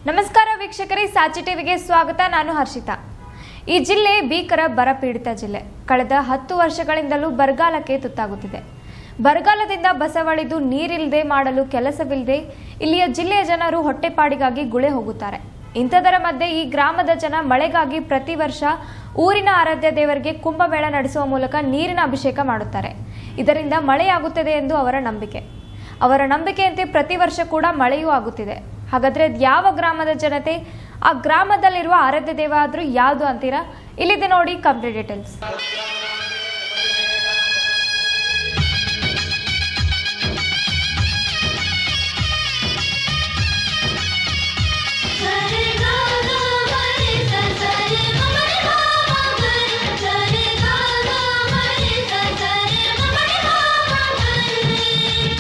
ನಮಸ್ಕಾರ ವೀಕ್ಷಕರೇ ಸಾಚಿ ಟಿವಿಗೆ ಸ್ವಾಗತ ನಾನು ಹರ್ಷಿತಾ ಈ ಜಿಲ್ಲೆ ಭೀಕರ ಬರ ಪೀಡಿತ ಜಿಲ್ಲೆ ಕಳೆದ ಹತ್ತು ವರ್ಷಗಳಿಂದಲೂ ಬರಗಾಲಕ್ಕೆ ತುತ್ತಾಗುತ್ತಿದೆ ಬರಗಾಲದಿಂದ ಬಸವಳಿದು ನೀರಿಲ್ಲದೆ ಮಾಡಲು ಕೆಲಸವಿಲ್ಲದೆ ಇಲ್ಲಿಯ ಜಿಲ್ಲೆಯ ಜನರು ಹೊಟ್ಟೆಪಾಡಿಗಾಗಿ ಗುಳೆ ಹೋಗುತ್ತಾರೆ ಇಂಥದರ ಮಧ್ಯೆ ಈ ಗ್ರಾಮದ ಜನ ಮಳೆಗಾಗಿ ಪ್ರತಿ ವರ್ಷ ಊರಿನ ಆರಾಧ್ಯ ದೇವರಿಗೆ ಕುಂಭಮೇಳ ನಡೆಸುವ ಮೂಲಕ ನೀರಿನ ಅಭಿಷೇಕ ಮಾಡುತ್ತಾರೆ ಇದರಿಂದ ಮಳೆಯಾಗುತ್ತದೆ ಎಂದು ಅವರ ನಂಬಿಕೆ ಅವರ ನಂಬಿಕೆಯಂತೆ ಪ್ರತಿ ವರ್ಷ ಕೂಡ ಮಳೆಯೂ ಆಗುತ್ತಿದೆ ಹಾಗಾದ್ರೆ ಅದ್ ಯಾವ ಗ್ರಾಮದ ಜನತೆ ಆ ಗ್ರಾಮದಲ್ಲಿರುವ ಆರಾಧ್ಯ ದೇವ ಆದ್ರೂ ಯಾವುದು ಅಂತೀರಾ ಇಲ್ಲಿದೆ ನೋಡಿ ಕಂಪ್ಲೀಟ್ ಡೀಟೇಲ್ಸ್ ಸರೆ ಗ ಗ ಮರೆ ಸ ಸರೆ ಮಮರೆ ಮ ಮ ಗರೆ ಸರೆ ಗ ಗ ಮರೆ ಸ ಸರೆ ಮಮರೆ ಮ ಮ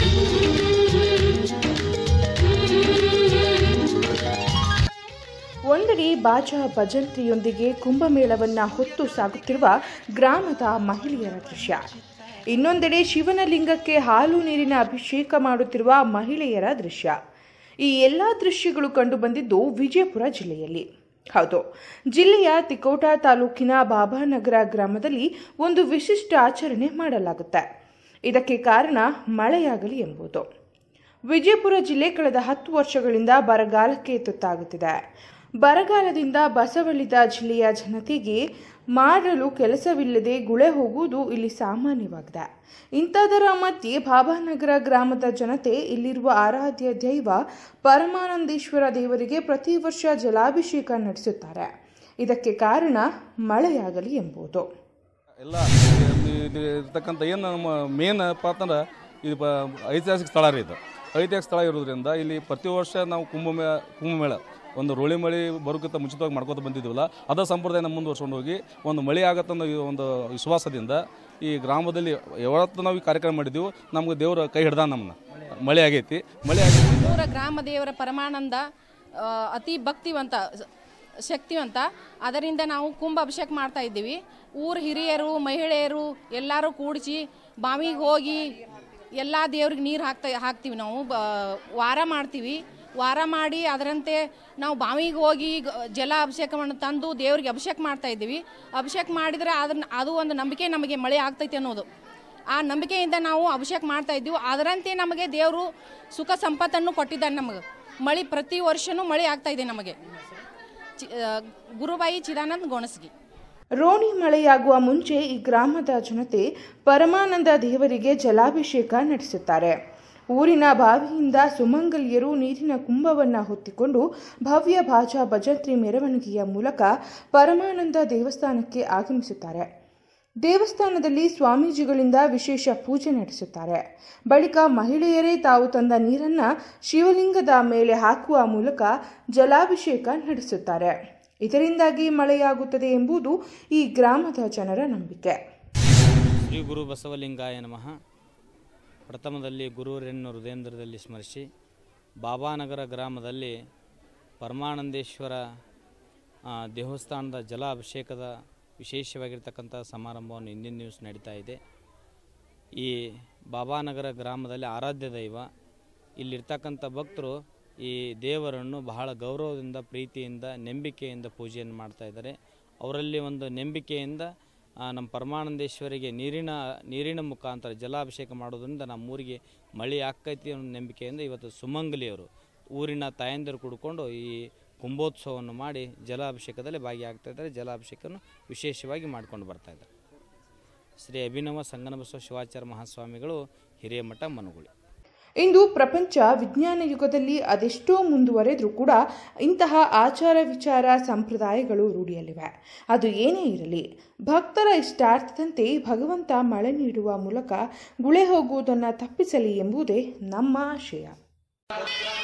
ಒಂದೆಡೆ ಬಾಜಾ ಭಜಂತ್ರಿಯೊಂದಿಗೆ ಕುಂಭಮೇಳವನ್ನ ಹೊತ್ತು ಸಾಗುತ್ತಿರುವ ಗ್ರಾಮದ ಮಹಿಳೆಯರ ದೃಶ್ಯ ಇನ್ನೊಂದೆಡೆ ಶಿವನ ಲಿಂಗಕ್ಕೆ ಹಾಲು ನೀರಿನ ಅಭಿಷೇಕ ಮಾಡುತ್ತಿರುವ ಮಹಿಳೆಯರ ದೃಶ್ಯ ಈ ಎಲ್ಲ ದೃಶ್ಯಗಳು ಕಂಡುಬಂದಿದ್ದು ವಿಜಯಪುರ ಜಿಲ್ಲೆಯಲ್ಲಿ ಹೌದು ಜಿಲ್ಲೆಯ ತಿಕೋಟ ತಾಲೂಕಿನ ಬಾಬಾನಗರ ಗ್ರಾಮದಲ್ಲಿ ಒಂದು ವಿಶಿಷ್ಟ ಆಚರಣೆ ಮಾಡಲಾಗುತ್ತೆ ಇದಕ್ಕೆ ಕಾರಣ ಮಳೆಯಾಗಲಿ ಎಂಬುದು ವಿಜಯಪುರ ಜಿಲ್ಲೆ ಕಳೆದ ಹತ್ತು ವರ್ಷಗಳಿಂದ ಬರಗಾಲಕ್ಕೆ ತುತ್ತಾಗುತ್ತಿದೆ ಬರಗಾಲದಿಂದ ಬಸವಳಿದ ಜಿಲ್ಲೆಯ ಜನತೆಗೆ ಮಾಡಲು ಕೆಲಸವಿಲ್ಲದೆ ಗುಳೆ ಹೋಗುವುದು ಇಲ್ಲಿ ಸಾಮಾನ್ಯವಾಗಿದೆ ಇಂಥದರ ಮಧ್ಯೆ ಬಾಬಾನಗರ ಗ್ರಾಮದ ಜನತೆ ಇಲ್ಲಿರುವ ಆರಾಧ್ಯ ದೈವ ಪರಮಾನಂದೇಶ್ವರ ದೇವರಿಗೆ ಪ್ರತಿ ವರ್ಷ ಜಲಾಭಿಷೇಕ ನಡೆಸುತ್ತಾರೆ ಇದಕ್ಕೆ ಕಾರಣ ಮಳೆಯಾಗಲಿ ಎಂಬುದು ಎಲ್ಲ ಇದು ಇರ್ತಕ್ಕಂಥ ಏನು ನಮ್ಮ ಮೇನ್ ಅಂತಂದ್ರೆ ಇದು ಬ ಐತಿಹಾಸಿಕ ಸ್ಥಳ ರೀ ಇದು ಐತಿಹಾಸಿಕ ಸ್ಥಳ ಇರೋದ್ರಿಂದ ಇಲ್ಲಿ ಪ್ರತಿ ವರ್ಷ ನಾವು ಕುಂಭಮೇ ಕುಂಭಮೇಳ ಒಂದು ರೋಳಿ ಮಳೆ ಬರೋಕ್ಕಿಂತ ಮುಂಚಿತವಾಗಿ ಮಾಡ್ಕೊತ ಬಂದಿದ್ದೀವಲ್ಲ ಅದ ಸಂಪ್ರದಾಯನ ಮುಂದುವರ್ಸ್ಕೊಂಡು ಹೋಗಿ ಒಂದು ಮಳೆ ಆಗತ್ತನ್ನೋ ಈ ಒಂದು ವಿಶ್ವಾಸದಿಂದ ಈ ಗ್ರಾಮದಲ್ಲಿ ಯಾವತ್ತು ನಾವು ಈ ಕಾರ್ಯಕ್ರಮ ಮಾಡಿದ್ದೀವಿ ನಮ್ಗೆ ದೇವರ ಕೈ ಹಿಡ್ದ ನಮ್ಮನ್ನ ಮಳೆ ಆಗೈತಿ ಮಳೆ ಆಗೈತಿ ನೂರ ಗ್ರಾಮ ದೇವರ ಪರಮಾನಂದ ಆ, ಅತಿ ಭಕ್ತಿವಂತ ಸ- ಶಕ್ತಿವಂತ ಅದರಿಂದ ನಾವು ಕುಂಭ ಅಭಿಷೇಕ ಮಾಡ್ತಾ ಇದ್ದೀವಿ ಊರ ಹಿರಿಯರು ಮಹಿಳೆಯರು ಎಲ್ಲರೂ ಕೂಡಿಸಿ ಬಾವಿಗೆ ಹೋಗಿ ಎಲ್ಲ ದೇವ್ರಿಗೆ ನೀರು ಹಾಕ್ತಾ ಹಾಕ್ತೀವಿ ನಾವು ಬ ವಾರ ಮಾಡ್ತೀವಿ ವಾರ ಮಾಡಿ ಅದರಂತೆ ನಾವು ಬಾವಿಗೆ ಹೋಗಿ ಗ- ಜಲ ಅಭಿಷೇಕವನ್ನು ತಂದು ದೇವ್ರಿಗೆ ಅಭಿಷೇಕ ಮಾಡ್ತಾ ಇದ್ದೀವಿ ಅಭಿಷೇಕ ಮಾಡಿದರೆ ಅದನ್ನ ಅದು ಒಂದು ನಂಬಿಕೆ ನಮಗೆ ಮಳೆ ಆಗ್ತೈತೆ ಅನ್ನೋದು ಆ ನಂಬಿಕೆಯಿಂದ ನಾವು ಅಭಿಷೇಕ ಮಾಡ್ತಾ ಇದ್ದೀವಿ ಅದರಂತೆ ನಮಗೆ ದೇವರು ಸುಖ ಸಂಪತ್ತನ್ನು ಕೊಟ್ಟಿದ್ದಾನೆ ನಮಗೆ ಮಳೆ ಪ್ರತಿ ವರ್ಷನೂ ಮಳೆ ಆಗ್ತಾ ಇದೆ ನಮಗೆ ಚಿ- ಆ, ಗುರುಬಾಯಿ ಚಿದಾನಂದ್ ಗೊಣಸ್ಗಿ ರೋಣಿ ಮಳೆಯಾಗುವ ಮುಂಚೆ ಈ ಗ್ರಾಮದ ಜನತೆ ಪರಮಾನಂದ ದೇವರಿಗೆ ಜಲಾಭಿಷೇಕ ನಡೆಸುತ್ತಾರೆ ಊರಿನ ಬಾವಿಯಿಂದ ಸುಮಂಗಲಿಯರು ನೀರಿನ ಕುಂಭವನ್ನು ಹೊತ್ತಿಕೊಂಡು ಭವ್ಯ ಭಾಜಾ ಭಜಂತ್ರಿ ಮೆರವಣಿಗೆಯ ಮೂಲಕ ಪರಮಾನಂದ ದೇವಸ್ಥಾನಕ್ಕೆ ಆಗಮಿಸುತ್ತಾರೆ ದೇವಸ್ಥಾನದಲ್ಲಿ ಸ್ವಾಮೀಜಿಗಳಿಂದ ವಿಶೇಷ ಪೂಜೆ ನಡೆಸುತ್ತಾರೆ ಬಳಿಕ ಮಹಿಳೆಯರೇ ತಾವು ತಂದ ನೀರನ್ನ ಶಿವಲಿಂಗದ ಮೇಲೆ ಹಾಕುವ ಮೂಲಕ ಜಲಾಭಿಷೇಕ ನಡೆಸುತ್ತಾರೆ ಇದರಿಂದಾಗಿ ಮಳೆಯಾಗುತ್ತದೆ ಎಂಬುದು ಈ ಗ್ರಾಮದ ಜನರ ನಂಬಿಕೆ ಶ್ರೀ ಗುರು ಬಸವಲಿಂಗಾಯ ನಮಃ ಪ್ರಥಮದಲ್ಲಿ ಗುರುವರನ್ನು ಹೃದಯೇಂದ್ರದಲ್ಲಿ ಸ್ಮರಿಸಿ ಬಾಬಾನಗರ ಗ್ರಾಮದಲ್ಲಿ ಪರಮಾನಂದೇಶ್ವರ ಆ, ದೇವಸ್ಥಾನದ ಜಲ ಅಭಿಷೇಕದ ವಿಶೇಷವಾಗಿರ್ತಕ್ಕಂಥ ಸಮಾರಂಭವನ್ನು ಇಂದಿನ ದಿವಸ ನಡೀತಾ ಇದೆ ಈ ಬಾಬಾನಗರ ಗ್ರಾಮದಲ್ಲಿ ಆರಾಧ್ಯ ದೈವ ಇಲ್ಲಿರ್ತಕ್ಕಂಥ ಭಕ್ತರು ಈ ದೇವರನ್ನು ಬಹಳ ಗೌರವದಿಂದ ಪ್ರೀತಿಯಿಂದ ನಂಬಿಕೆಯಿಂದ ಪೂಜೆಯನ್ನು ಮಾಡ್ತಾ ಇದ್ದಾರೆ ಅವರಲ್ಲಿ ಒಂದು ನಂಬಿಕೆಯಿಂದ ಆ, ನಮ್ಮ ಪರಮಾನಂದೇಶ್ವರಿಗೆ ನೀರಿನ ನೀರಿನ ಮುಖಾಂತರ ಜಲಾಭಿಷೇಕ ಮಾಡೋದ್ರಿಂದ ನಮ್ಮೂರಿಗೆ ಮಳೆ ಆಕ್ಕೈತಿ ಅನ್ನೋ ನಂಬಿಕೆಯಿಂದ ಇವತ್ತು ಸುಮಂಗಲಿಯವರು ಊರಿನ ತಾಯಂದಿರು ಕುಡ್ಕೊಂಡು ಈ ಕುಂಭೋತ್ಸವವನ್ನು ಮಾಡಿ ಜಲಾಭಿಷೇಕದಲ್ಲಿ ಭಾಗಿಯಾಗ್ತಾ ಇದ್ದಾರೆ ಜಲಾಭಿಷೇಕವನ್ನು ವಿಶೇಷವಾಗಿ ಮಾಡ್ಕೊಂಡು ಬರ್ತಾ ಇದ್ದಾರೆ ಶ್ರೀ ಅಭಿನವ ಸಂಗನಬಸವ ಶಿವಾಚಾರ್ಯ ಮಹಾಸ್ವಾಮಿಗಳು ಹಿರೇಮಠ ಮನುಗುಳಿ ಇಂದು ಪ್ರಪಂಚ ವಿಜ್ಞಾನ ಯುಗದಲ್ಲಿ ಅದೆಷ್ಟೋ ಮುಂದುವರೆದರೂ ಕೂಡ ಇಂತಹ ಆಚಾರ ವಿಚಾರ ಸಂಪ್ರದಾಯಗಳು ರೂಢಿಯಲ್ಲಿವೆ ಅದು ಏನೇ ಇರಲಿ ಭಕ್ತರ ಇಷ್ಟಾರ್ಥದಂತೆ ಭಗವಂತ ಮಳೆ ನೀಡುವ ಮೂಲಕ ಗುಳೆ ಹೋಗುವುದನ್ನು ತಪ್ಪಿಸಲಿ ಎಂಬುದೇ ನಮ್ಮ ಆಶಯ